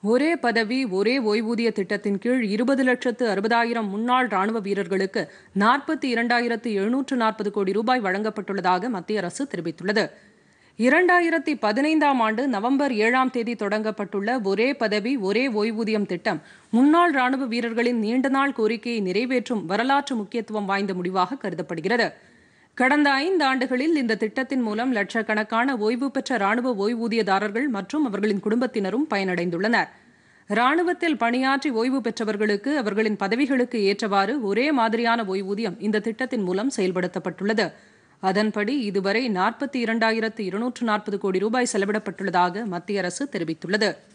ஒரே பதவி ஒரே ஓய்வூதிய திட்டத்தின் கீழ் இருபது லட்சத்து அறுபதாயிரம் முன்னாள் ராணுவ வீரர்களுக்கு நாற்பத்தி இரண்டாயிரத்து எழுநூற்று நாற்பது கோடி ரூபாய் வழங்கப்பட்டுள்ளதாக மத்திய அரசு தெரிவித்துள்ளது இரண்டாயிரத்தி பதினைந்தாம் ஆண்டு நவம்பர் ஏழாம் தேதி தொடங்கப்பட்டுள்ள ஒரே பதவி ஒரே ஓய்வூதியம் திட்டம் முன்னாள் ராணுவ வீரர்களின் நீண்டநாள் கோரிக்கையை நிறைவேற்றும் வரலாற்று முக்கியத்துவம் வாய்ந்த முடிவாக கருதப்படுகிறது கடந்த ஐந்து ஆண்டுகளில் இந்த திட்டத்தின் மூலம் லட்சக்கணக்கான ஓய்வு பெற்ற ராணுவ ஓய்வூதியதாரர்கள் மற்றும் அவர்களின் குடும்பத்தினரும் பயனடைந்துள்ளனர் ராணுவத்தில் பணியாற்றி ஓய்வு பெற்றவர்களுக்கு அவர்களின் பதவிகளுக்கு ஏற்றவாறு ஒரே மாதிரியான ஓய்வூதியம் இந்த திட்டத்தின் மூலம் செயல்படுத்தப்பட்டுள்ளது அதன்படி இதுவரை நாற்பத்தி இரண்டாயிரத்து இருநூற்று நாற்பது கோடி ரூபாய் செலவிடப்பட்டுள்ளதாக மத்திய அரசு தெரிவித்துள்ளது